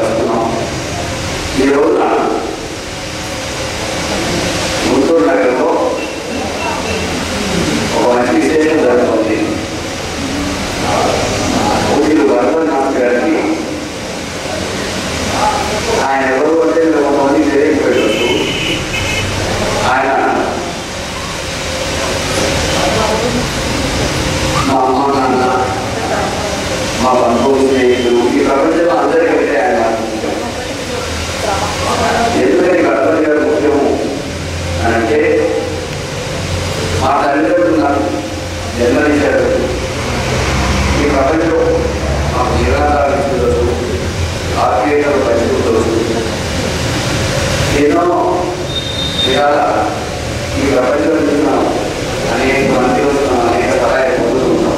కలుస్తున్నాం ఈ రోజున గుంటూరు నగరంలో ఒక మంచి విశేషం జరుగుతుంది ఊపిరి వరదనాథ్ గారికి ఆయన ఎవరు అంటే కొంతమంది తెలియకపోవచ్చు ఆయన మా అమ్మ నాన్న మా బంధువులు స్నేహితులు ఈ ప్రపంచంలో అందరికంటే ఆయన ముఖ్యం. ఎందుకని గణపతి గారు ముఖ్యము అని అంటే మా తల్లిదండ్రులు నాకు జన్మనిచ్చారు ఈ ప్రపంచం మాకు నిరాధారం ఇచ్చుకోవచ్చు ఆత్మీయతలు పంచుకోవచ్చు ఎన్నో విధాల ఈ ప్రపంచంలో చూస్తున్నాం అనేక మంది వస్తున్నాం అనేక సహాయం పొందుతున్నాం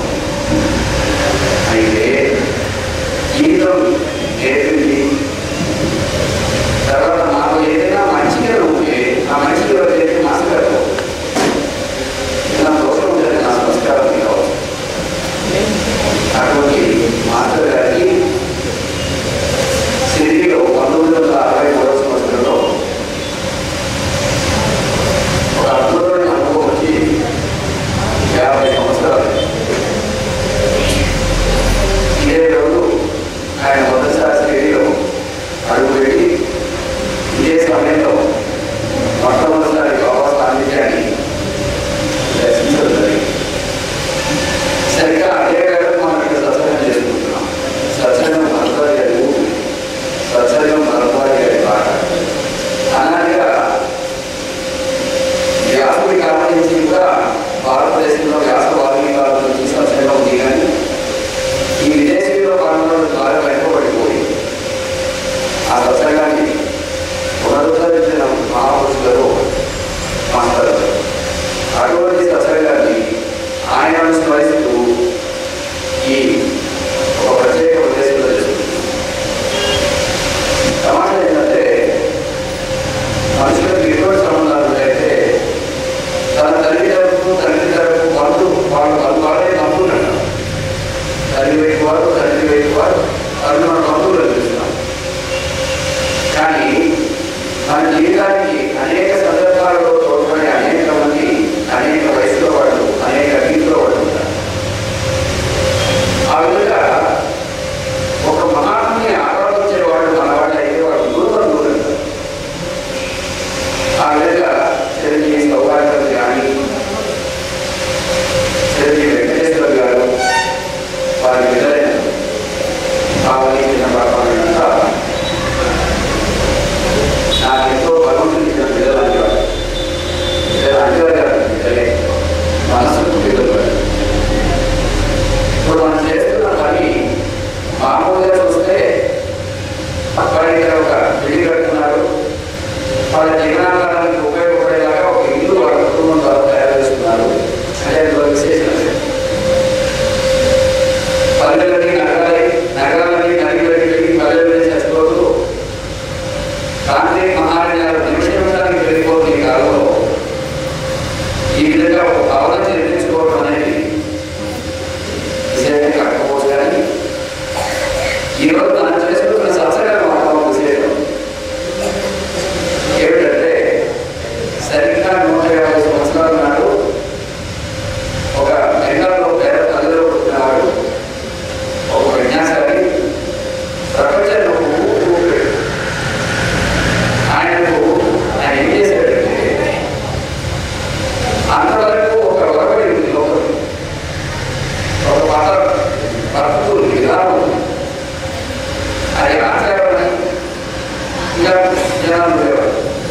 అయితే జీవితం నేర్పింది తర్వాత నాకు ఏదైనా మంచిగా ఉంటే ఆ మంచిగా చేసి నమస్కారం నా దోషం ఉంటే నా నమస్కారం కావచ్చు అటువంటి మాస్టర్ గారికి సిరిలో పంతొమ్మిది వందల అరవై మూడవ సంవత్సరంలో ఒక అద్భుతమైన అనుభవం వచ్చి యాభై సంవత్సరాలు ఇదే రోజు ఆయన మొదటిసారి సిరిలో అడుగుపెట్టి ఇదే సమయంలో మొట్టమొదటిసారి బాబా సాన్నిధ్యాన్ని దర్శించడం జరిగింది సరిగ్గా అదే వేళ మనం ఇక్కడ సత్సంగం చేసుకుంటున్నాం సత్సంగం భరద్వాజ గారి ఊరు సత్సంగం భరద్వాజ గారి పాట అన్నట్టుగా వ్యాసుడి కాలం నుంచి కూడా భారతదేశంలో వ్యాస వాల్మీకి కాలం నుంచి సత్సంగం ఉంది కానీ ఈ విదేశీయుల పాలనలో బాగా వెనుకబడిపోయి ఆ సత్సంగాన్ని పునరుద్ధరించిన మహాపురుషులలో మాస్టర్ గారు. అటువంటి సత్సంగాన్ని ఆయనను స్మరిస్తూ ఈ ఒక ప్రత్యేక ఉద్దేశంలో చేస్తుంది సమాజం ఏంటంటే మనుషులకు ఎటువంటి సంబంధాలు ఉంటాయంటే తన తల్లి తరపు తండ్రి తరపు బంధు వాళ్ళు వాళ్ళు వాళ్ళే బంధువులు తల్లి వైపు వారు తండ్రి వైపు వారు వాళ్ళు మన బంధువులు చూస్తున్నాం కానీ మన జీవితానికి అనేక సందర్భాలలో తోడ్పడే అనేక మంది అనేక వయసులో వాళ్ళు అనేక రీతిలో వాళ్ళు ఉంటారు ఆ విధంగా ఒక మహాత్ముని ఆరాధించే వాళ్ళు మన వాళ్ళు అయితే వాళ్ళు దూరం దూరం ఆ విధంగా చిరంజీవి సౌభాగ్యం కానీ చిరంజీవి వెంకటేశ్వర గారు వారి విధులైన ఆవరించిన పాపాలంతా నాకు ఎంతో భగవంతుని ఇచ్చిన పిల్లలు అనేవారు పిల్లలు అనేవారు కాదు పిల్లలే మనసుకు పిల్లలు వారు. ఇప్పుడు మనం చేస్తున్న పని మామూలుగా చూస్తే వారి దగ్గర ఒక ఇల్లు కట్టున్నారు వాళ్ళ జీవనాధారానికి ఉపయోగపడేలాగా ఒక ఇల్లు వాళ్ళ కుటుంబం ద్వారా తయారు చేస్తున్నారు అంటే అందులో విశేషం లేదు. పల్లెలకి నగరాలి నగరాలకి నదిలోకి వెళ్ళి పల్లెలని చచ్చిపోతూ కాంతి మహారాజాలు నిమిషానికి వెళ్ళిపోతున్న ఈ కాలంలో ఈ విధంగా ఒక భావన నిర్మించుకోవడం అనేది విషయాన్ని కాకపోవచ్చు కానీ ఈరోజు మనం చేసుకుంటున్న సత్సంగం ఒక విశేషం ఏమిటంటే సరిగ్గా నూట యాభై సంవత్సరాల నాడు ఒక బెంగాల్లో పేద తల్లిలో పుట్టినవాడు ఒక విన్యాసాన్ని ప్రపంచంలో ఊపిరి. ఆయనకు ఆయన ఏం చేశాడంటే అంతవరకు ఒక వరవడి ఉంది లోపల ఒక పద భక్తులు విధానం ఉంది. అది ఆచారాన్ని ఇంకా జనాలు లేవారు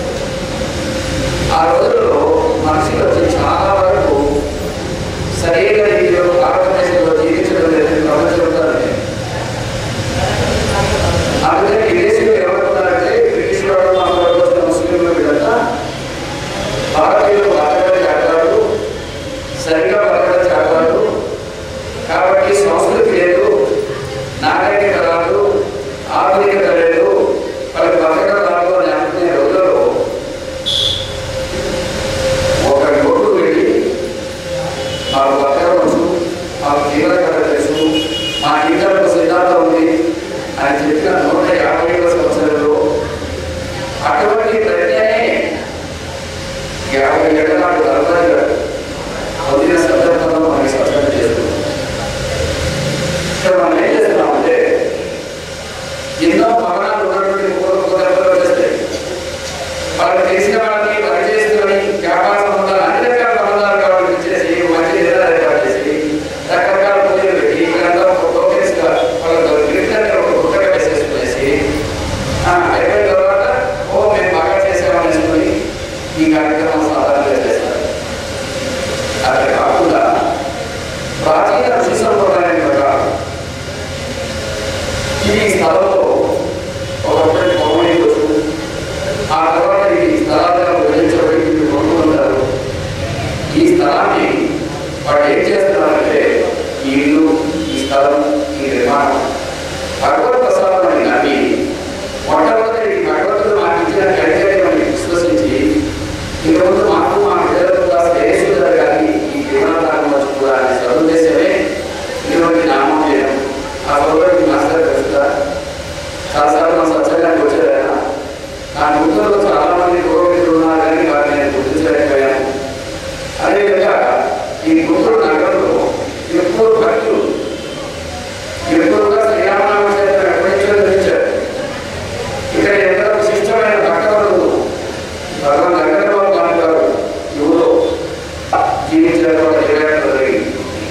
ఆ రోజుల్లో మనుషులు వచ్చి చాలా వరకు సరైన రీతిలో భారతదేశంలో జీవించడం లేదు ప్రపంచంలో లేదు. ఆ విధంగా విదేశీయులు ఏమనుకున్నారంటే బ్రిటిష్ వాళ్ళు మన వరకు వచ్చిన ముస్లింలు వీళ్ళంతా భారతీయులు బతకడం చేస్తారు సరిగా బతకడం చేస్తారు కాబట్టి సంస్కృతి లేదు నాగరికత రాదు ఆధునికత లేదు వాళ్ళకి బతకడం రాదు అని అనుకునే రోజుల్లో ఒక యువకుడు వెళ్ళి మాకు బతకడం వచ్చు మాకు జీవనకథ తెలుసు మా ఇంట్లో సిద్ధాంతం ఉంది అని చెప్పిన నూట యాభై అటువంటి ప్రజ్ఞనే యాభై ఏళ్ళ నాడు నలభై పొందిన సందర్భంలో మనకి స్పష్టం చేస్తుంది ఇక్కడ మనం ఏం చేస్తున్నామంటే ఎన్నో భవనాలు ఉన్నటువంటి పూర్వ పూర్వలో చేస్తాయి వాళ్ళకి తెలిసిన వాళ్ళని పని చేసుకుని వ్యాపార సంబంధాలు అన్ని రకాల సంబంధాలు కావాలని చేసి మంచి నిద్ర ఏర్పాటు చేసి రకరకాల పూజలు పెట్టి ఇక్కడంతా ఒక టోకెన్స్ గా వాళ్ళకి గిరిజన ఒక గుట్టగా వేసేసుకునేసి ఆ, అయిపోయిన తర్వాత ఓ మేము బాగా చేసామని అనుకుని ఈ కార్యక్రమం సాధారణంగా చేస్తారు అట్లా కాకుండా ప్రాచీన ఋషి సంప్రదాయం ప్రకారం ఈ స్థలంలో ఒకప్పుడు పౌర్ణమి రోజు ఆ తర్వాత ఈ స్థలాలను విభజించబడి వీళ్ళు కొనుక్కుంటారు ఈ స్థలాన్ని వాళ్ళు ఏం చేస్తున్నారంటే ఈ ఇల్లు ఈ స్థలం ఈ నిర్మాణం భగవత్ ప్రసాదం అని నమ్మి మొట్టమొదటి ఈ భగవంతుడు మాకు ఇచ్చిన కైంకర్యం అని విశ్వసించి ఈ రోజు మాకు మా పిల్లలకు కూడా శ్రేయస్సు జరగాలి ఈ జీవనాధారం వచ్చి కూడా అనే సదుద్దేశమే ఇటువంటి నామం చేయడం ఆ సోదరుడికి మాస్టర్ తెలుస్తుందా చాలాసార్లు మా సత్సంగానికి వచ్చారు ఆయన నా గుర్తుల్లో చాలా మంది పురోహితులు ఉన్నారు కానీ వారిని నేను గుర్తించలేకపోయాను అదేవిధంగా ఈ గుంటూరు నగరంలో ఎప్పుడు భక్తులు ఎక్కువగా శ్రీరామనామ క్షేత్రం ఎప్పటి నుంచో నిర్మించారు ఇక్కడ ఎంతో విశిష్టమైన భక్తులు భగవాన్ నగరంలో గారు యువలో జీవించడం ఒక నిర్ణయం జరిగింది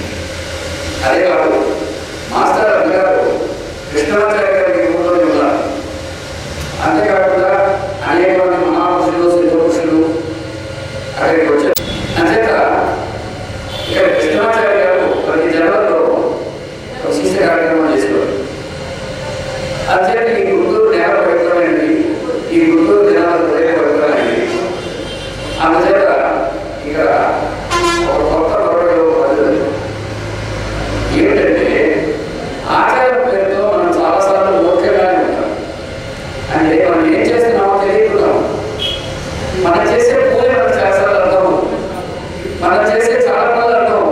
అదే కాదు మాస్టర్ అన్నారు కృష్ణాచార్య గారి యువలో ఉన్నారు అంతేకాకుండా అనేక మంది మహాపురుషులు సిద్ధపురుషులు అక్కడికి వచ్చారు అంచేత ఇక్కడ కృష్ణాచార్య గారు ప్రతి జన్మలో ఒక శిష్య కార్యక్రమం చేసేవారు అంచేత ఈ గుంటూరు నేల పవిత్రమైనది ఈ గుంటూరు దినాల హృదయ పవిత్రమైనది అందుచేత ఇక్కడ ఒక కొత్త పర్వలో పద్ధతి ఏమిటంటే ఆచారం పేరుతో మనం చాలాసార్లు మూర్ఖంగానే ఉంటాం అంటే మనం ఏం చేస్తున్నామో తెలియకున్నాం మనం చేసే పూజ మన శాస్త్రాలు అర్థం మనం చేసే చాలా పనులు అర్థం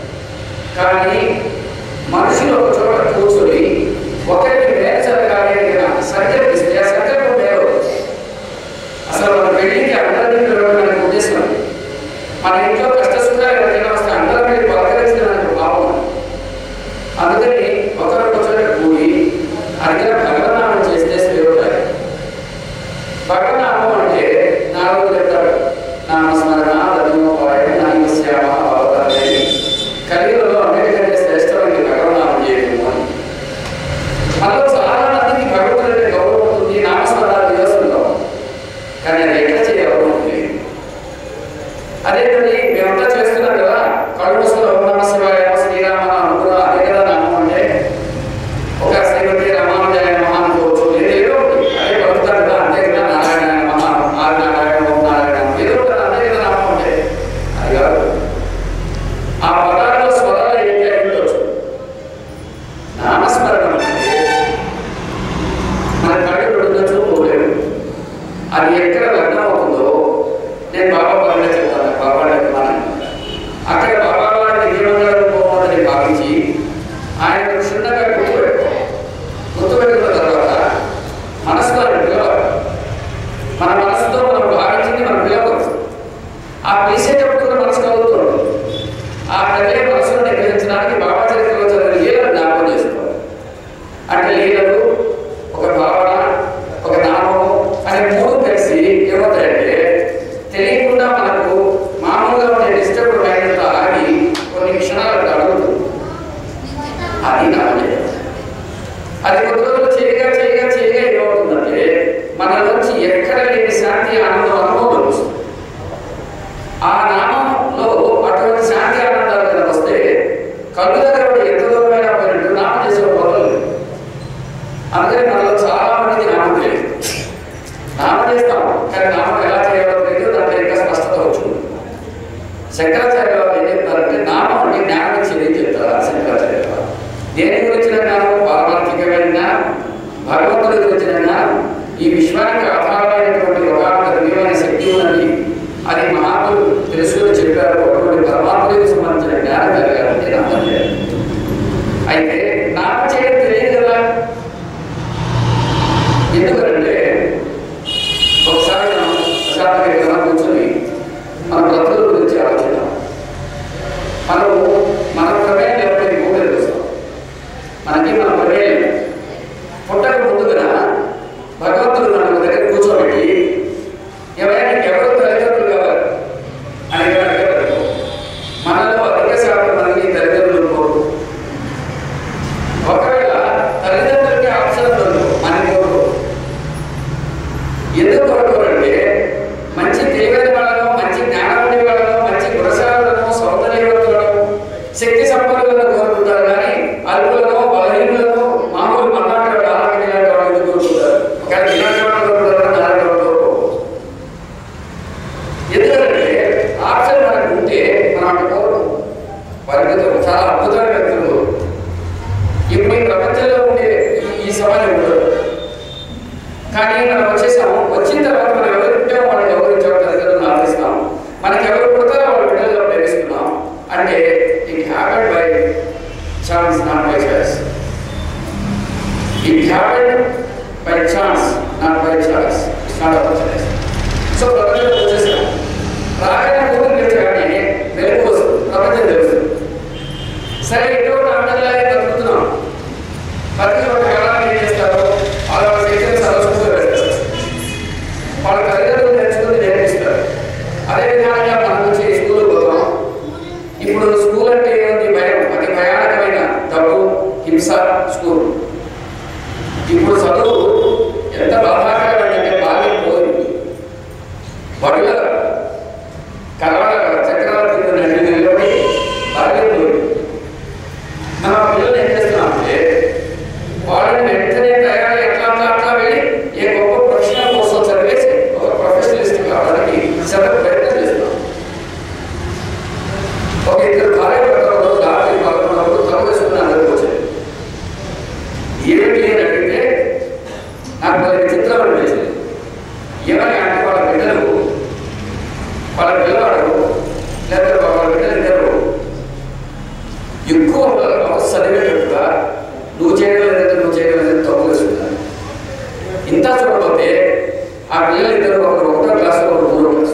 కానీ మనుషులు ఒక చోట కూర్చొని ఒకరికి నేర్చరగాలి సంకల్పిస్తే ఆ సంకల్పం లేదు అసలు మన పెళ్లికి అందరినీ పిలవడానికి ఉద్దేశం అది. మన ఇంట్లో కష్ట సుఖాలు ఎవరికైనా వస్తే అందరినీ పలకరించడానికి భావం అందుకని ఒకరు కూర్చొని కూడి అడిగిన భగవనామం చేస్తే శ్రేయోదాయం భగవనామం అంటే నాలుగు చెప్తాడు నామస్మరణ ధర్మోపాయం నాయశ్యామ అవతారని కలియుగంలో అన్నిటికంటే శ్రేష్టమైన భగవనామం చేయడం అని మనలో చాలా మందికి భగవంతుడు అంటే గౌరవం ఉంటుంది నామస్మరణ దివసంలో కానీ అది ఎట్లా చేయాలో తెలియదు అదేంటండి మేమంతా చేస్తున్నాం కదా కళ్ళు మూసుకుని ఓం నమ శివాయ శ్రీరామ అనుకున్నా అదే కదా నామం అంటే ఒక శ్రీమతి రామానుజాయ నమ అనుకోవచ్చు లేదు ఏదో ఒకటి అదే పలుకుతారు కదా అంతే కదా నారాయణ నమ ఆర్ నారాయణ ఓం నారాయణ ఏదో ఒకటి అంతే కదా నామం అంటే అది కాదు ఆ పదాల్లో స్వరాలు ఏంటి అయి ఉండొచ్చు నామస్మరణం అంటే మన కళ్ళు ఉండొచ్చు పోలేము అది ఎక్కడ లగ్నం అవుతుందో నేను బాబా పనులే చెప్తాను బాబా లగ్నాన్ని అక్కడ బాబా వారిని దీవంగా పోవాలని భావించి ఆయన క్షుణ్ణంగా గుర్తుపెట్టుకో గుర్తుపెట్టుకున్న తర్వాత మనసులో ఆయన పిలవాలి మన మనసుతో మనం భావించింది మనం పిలవచ్చు ఆ పిలిచేటప్పుడు కూడా మనసు కలుగుతుంది ఆ ప్రజల మనసును నిర్వహించడానికి బాబా చరిత్రలో చదివిన లీలను జ్ఞాపకం చేసుకోవాలి అంటే లీలలు ఒక భావన ఒక నామము అనే మూడు కలిసి ఏమవుతాయంటే తెలియకుండా మనకు మామూలుగా ఉండే డిస్టర్బ్ మైండ్ ఆగి కొన్ని క్షణాలు అడుగుతుంది అది నామజయం అది కొద్ది రోజులు చేయగా చేయగా చేయగా ఏమవుతుందంటే మన నుంచి ఎక్కడ లేని శాంతి ఆనందం అనుభవం వస్తుంది ఆ నామంలో అటువంటి శాంతి ఆనందాలు కనుక వస్తే కళ్ళు దగ్గర ఉండి ఎంత దూరమైనా పోయినట్టు నామం చేసే పొరలు అందుకని మనలో చాలా మందికి నామం తెలియదు నామం చేస్తాం కానీ నామం ఎలా చేయాలో తెలియదు దాంట్లో ఇంకా స్పష్టత వచ్చింది శంకరాచార్య వారు ఏం చెప్తారంటే నామం అంటే జ్ఞానం ఇచ్చేది చెప్తారు శంకరాచార్య వారు దేని గురించిన జ్ఞానం పారమార్థికమైన జ్ఞానం భగవంతుడి గురించిన జ్ఞానం ఈ విశ్వానికి ఆధారమైనటువంటి ఒక దివ్యమైన శక్తి ఉన్నది అది మహాత్ములు తెలుసుకొని చెప్పారు అటువంటి పరమాత్మకి సంబంధించిన జ్ఞానం కలగాలంటే నామం చేయాలి అయితే నామం చేయడం తెలియదు కదా ఎందుకంటే ఒక మన బ్రతుకుల గురించి ఆలోచిద్దాం మనం మన ప్రమేయం లేకపోతే ఈ భూమి తెలుస్తాం మనకి మన ప్రమేయం లేదు. పుట్టక ముందుగా భగవంతుడు నన్ను దగ్గర కూర్చోబెట్టి ఏమైనా నీకు ఎవరు తల్లిదండ్రులు కావాలి అని ఇక్కడ అడిగారు మనలో అధిక శాతం మంది తల్లిదండ్రులు కోరు ఒకవేళ తల్లిదండ్రులకి ఆప్షన్ ఉండదు మన కోరు ఎందుకు కోరుకోరంటే మంచి తెలివైన వాళ్ళను మంచి జ్ఞానం ఉండే వాళ్ళను మంచి గుణశాలను సౌందర్యవంతులను శక్తి సంపన్నులను కోరుకుంటారు కానీ అల్పులను బలహీనులను మామూలు మన్నాటి వాళ్ళు అలాంటి ఇలాంటి వాళ్ళు ఎందుకు కోరుకుంటారు ఒకవేళ ఇలాంటి వాళ్ళు కోరుకుంటారు అలాంటి వాళ్ళు కోరుకోరు ఎందుకంటే ఆప్షన్ మనకు ఉంటే మనం అటు కోరు వారికి చాలా అద్భుతమైన వ్యక్తులు ఇప్పుడు ఈ ప్రపంచంలో ఉండే ఈ- ఈ సమాజం ఉండదు కానీ మనం వచ్చేసాము వచ్చిన తర్వాత మనం ఎవరు పుట్టామో వాళ్ళని గౌరవించాము తల్లిదండ్రులను ఆదరిస్తాం మనకి ఎవరు పుడతారో వాళ్ళ బిడ్డలుగా ప్రేమిస్తున్నాం అంటే it happen by chance not by choice it happen by chance not by choice it's not our choice so ప్రపంచంలో వచ్చేసాం రాగానే ఊరు తెచ్చగానే వెలుగు వస్తుంది ప్రపంచం తెలుస్తుంది సరే ఎటువంటి ఆనందంలాగే బతుకుతున్నాం బతికి ఒక కాలాన్ని ఏం చేస్తారు వాళ్ళ శిక్షణ సరస్వతిలో పెడతారు వాళ్ళ తల్లిదండ్రులు నేర్చుకుని నేర్పిస్తారు అదే విధంగా మనం వచ్చి స్కూల్ పోతాం ఇప్పుడు స్కూల్ అంటే ఏముంది భయం అతి భయానకమైన డబ్బు హింస స్కూల్ ఇప్పుడు చదువు ఎంత బాధాకరమైందంటే బాగా పోయింది బడుల కలవడ చక్రాల కింద నడి నిలబడి బాగా పోయింది మన పిల్లలు ఏం చేస్తున్నామంటే వాళ్ళని వెంటనే తయారై ఎట్లా అట్లా అట్లా వెళ్ళి ఏ గొప్ప ప్రొఫెషనల్ కోసం చదివేసి ఒక ప్రొఫెషనలిస్ట్ కావడానికి చాలా ప్రయత్నం చేస్తున్నాం ఒక ఇద్దరు భార్య భర్తలు దాటి పాల్గొన్నప్పుడు తల వేసుకుని అందరికి వచ్చాయి ఏమిటి అని అడిగితే నాకు కొన్ని విచిత్రం అనిపించింది ఏమని అంటే వాళ్ళ బిడ్డలు వాళ్ళ పిల్లవాడు లేదా వాళ్ళ బిడ్డలు ఇద్దరు ఎక్కువ అవస్థ చదివేటట్టుగా నువ్వు చేయగలలేదు నువ్వు చేయగలలేదు తప్పు వేసుకున్నారు ఇంత చూడకపోతే ఆ పిల్లలు ఇద్దరు ఒకరు ఒకటో క్లాసు ఒకరు మూడో క్లాసు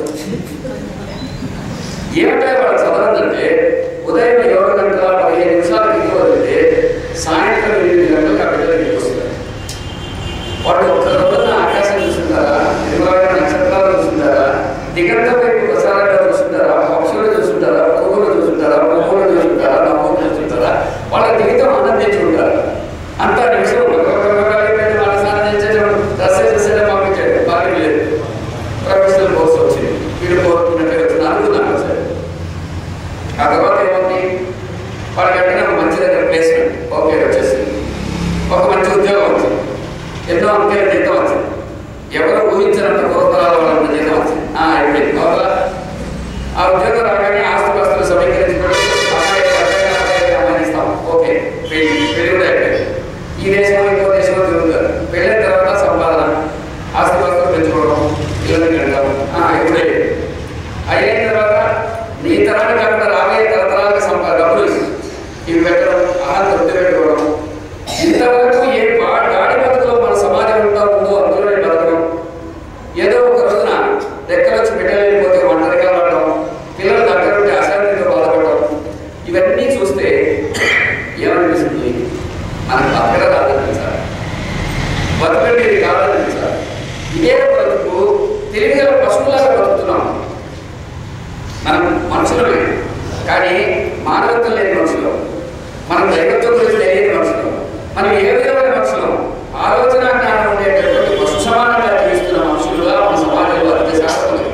ఏమిటో వాళ్ళు చదవదంటే ఉదయం ఏడు గంటల పదిహేను నిమిషాలకు ఇంటికి వదిలితే సాయంత్రం ఎనిమిది గంటలకు ఆ పిల్లలు ఇంటికి వస్తారు వాళ్ళు ఒక్క రోజున ఆకాశం చూస్తుంటారా నిర్మలమైన నక్షత్రాలు చూస్తుంటారా దిగంత వైపు ప్రసారంగా చూస్తుంటారా పక్షులు చూస్తుంటారా పువ్వులు చూస్తుంటారా పువ్వులు చూస్తుంటారా నవ్వులు చూస్తుంటారా వాళ్ళ జీవితం ఆనందించుకుంటారు అంత నిమిషం వాళ్ళ స్నానం చేసేటప్పుడు దశ చేసేదే పంపించాడు బాగా లేదు ప్రొఫెషనల్ కోర్స్ వచ్చింది వీడు కోరుకున్నట్టుగా వచ్చింది అనుకున్నాను సార్ ఆ తర్వాత ఏముంది వాళ్ళ వెంటనే ఒక మంచి దగ్గర ప్లేస్మెంట్ ఓకే వచ్చేసింది ఒక మంచి ఉద్యోగం వచ్చింది ఎన్నో అంకెల జీతం వచ్చింది ఎవరు ఊహించినంత పూర్వతరాల వాళ్ళ జీతం వచ్చింది ఆ, అయిపోయింది అవునా ఆ ఉద్యోగం రాగానే ఆస్తి పాస్తులు సమీకరించుకొని అమ్మాయి అబ్బాయి అబ్బాయి అమ్మాయిని ఇస్తాం ఓకే పెళ్లి పెళ్లి కూడా అయిపోయింది ఈ దేశంలో ఇంకో దేశంలో తిరుగుతారు పెళ్ళిన తర్వాత సంపాదన ఆస్తి పాస్తులు పెంచుకోవడం పిల్లల్ని కట్టడం ఆ, ఇప్పుడే అయిన తర్వాత నీ తరానికి కాకుండా రాబోయే తరతరాలకు సంపాద డబ్బులు ఇవి పెట్టడం ఆహారం తృప్తి పెట్టుకోవడం ఇంతవరకు ఏ బా- గాడి బతుకులో మన సమాజం ఉంటా ఉందో అందులోనే బతకడం ఏదో ఒక రోజున రెక్కలు వచ్చి పెట్టలేకపోతే ఒంటరిగా ఉండడం పిల్లలు దగ్గర ఉంటే అశాంతితో బాధపడడం ఇవన్నీ చూస్తే ఏమనిపిస్తుంది మనకు బతకడం రాదనిపించాలి బతకండి ఇది కాదనిపించాలి ఇదే బ్రతుకు తెలివిగల పశువులాగా బతుకుతున్నాం మనం మనుషులమే కానీ మానవత్వం లేని మనుషులు మనం దైవత్వం గురించి తెలియని మనుషులు మనం ఏ విధమైన మనుషులు ఆలోచన జ్ఞానం ఉండేటటువంటి పశు సమానంగా జీవిస్తున్న మనుషులుగా మన సమాజంలో అత్య శాస్త్రం ఉంది.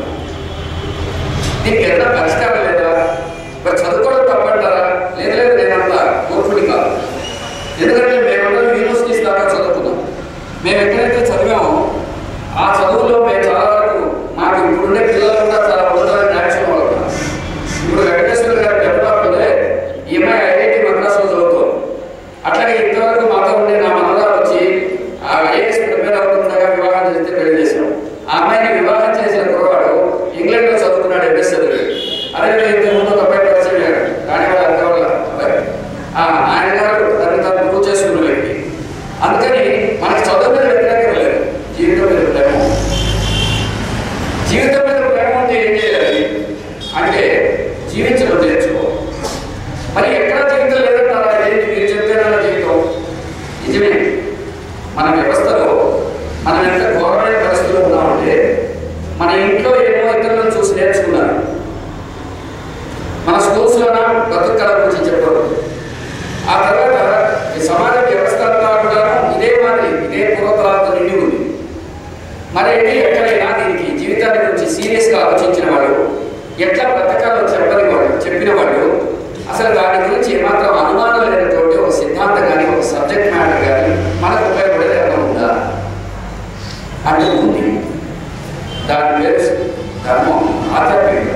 దీనికి ఏదైనా పరిష్కారం లేదా మరి చదువుకోవడం తప్పంటారా లేదు లేదు నేనంత మూర్ఖుడి కాదు ఎందుకంటే మేమందరం యూనివర్సిటీస్ దాకా చదువుకున్నాం మేము ఎక్కడైతే చదివామో ఆ చదువులో మేము చాలా వరకు మాకు ఇప్పుడుండే పిల్లలు కూడా చాలా ఉన్నతమైన న్యాచురల్ వాళ్ళు ఉన్నారు. ఇప్పుడు వెంకటేశ్వర గారు డెవలప్లోనే ఈమె ఐఐటి మద్రాసులో చదువుతాం అట్లాగే ఇంతవరకు మాతో ఉండే నా మనం ఎంత ఘోరమైన పరిస్థితుల్లో ఉన్నామంటే మన ఇంట్లో ఎన్నో ఇతరులను చూసి నేర్చుకున్నారు మన స్కూల్స్లోన బతుకల గురించి చెప్పారు ఆ తర్వాత ఈ సమాజ వ్యవస్థ అంతా కూడా ఇదే మాదిరి ఇదే పూర్వతరాలతో నిండి ఉంది మరి ఎక్కడైనా దీనికి జీవితాన్ని గురించి సీరియస్గా ఆలోచించిన వాళ్ళు ఎట్లా బ్రతకాలో చెప్పని వాళ్ళు చెప్పిన వాళ్ళు అసలు దాని గురించి ఏమాత్రం అనుమానం లేనటువంటి ఒక సిద్ధాంతం కానీ ఒక సబ్జెక్ట్ మ్యాటర్ కానీ మనకు ఉపయోగపడేది ఏమైనా ఉందా అంటే ఉంది దాని పేరు ధర్మం ఆధ్యాత్మిక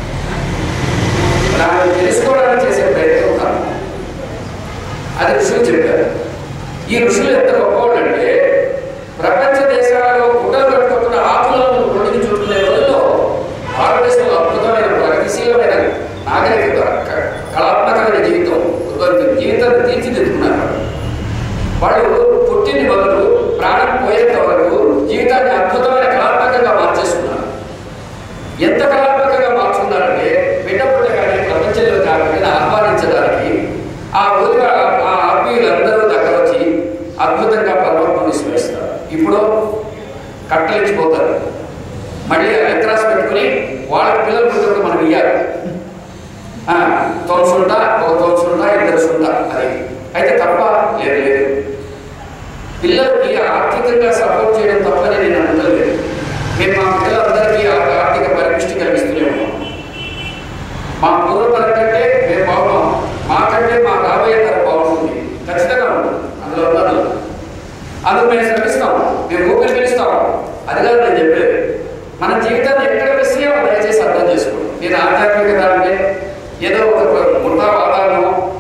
దాన్ని తెలుసుకోవడానికి చేసే ప్రయత్నం ధర్మం అది ఋషులు చెప్పారు ఈ ఋషులు ఎంత గొప్పవాళ్ళు అంటే ప్రపంచ దేశాలలో గుడ్డలు కట్టుకున్న ఆకులను రొడికి చుట్టుకునే రోజుల్లో భారతదేశంలో అద్భుతమైన ప్రగతిశీలమైన నాగరికత క- కళాత్మకమైన జీవితం ఉద్భవించింది జీవితాన్ని తీర్చిదిద్దుకున్నారు వాళ్ళు పుట్టిన బదులు ప్రాణం పోయేంత వరకు జీవితాన్ని అద్భుతమైన కళాత్మకంగా మార్చేస్తున్నారు ఎంత కళాత్మకంగా మార్చుకున్నారంటే బిడ్డ పుట్టగానే ప్రపంచంలో కాకుండా ఆహ్వానించడానికి ఆ ఊరిగా ఆ ఆత్మీయులందరూ దగ్గర వచ్చి అద్భుతంగా పరమాత్మని స్మరిస్తారు ఇప్పుడు కట్టలించిపోతారు మళ్ళీ లెక్కరాసి పెట్టుకుని వాళ్ళ పిల్లలు పుట్టినప్పుడు మనం ఇయ్యాలి తోచుంటా ఒక తోచుంటా ఇద్దరు సుంటా అది అయితే తప్ప లేదు లేదు పిల్లలకి ఆర్థికంగా సపోర్ట్ చేయడం తప్పని నేను అనలేదు మేము మా పిల్లలందరికీ ఆ ఆర్థిక పరిపుష్టి కలిగిస్తూనే ఉన్నాం మా పూర్వతరం కంటే మేము బాగున్నాం మాకంటే మా రాబోయే తరం బాగుంటుంది ఖచ్చితంగా ఉంటుంది అందులో ఉన్నది అందుకు మేము శ్రమిస్తాం మేము ఊపిరి పిలుస్తాం అది కాదు నేను చెప్పేది మన జీవితాన్ని ఎక్కడ మిస్ అయ్యామో దయచేసి అర్థం చేసుకోండి నేను ఆధ్యాత్మికత అంటే ఏదో ఒక ముఠా వాతావరణం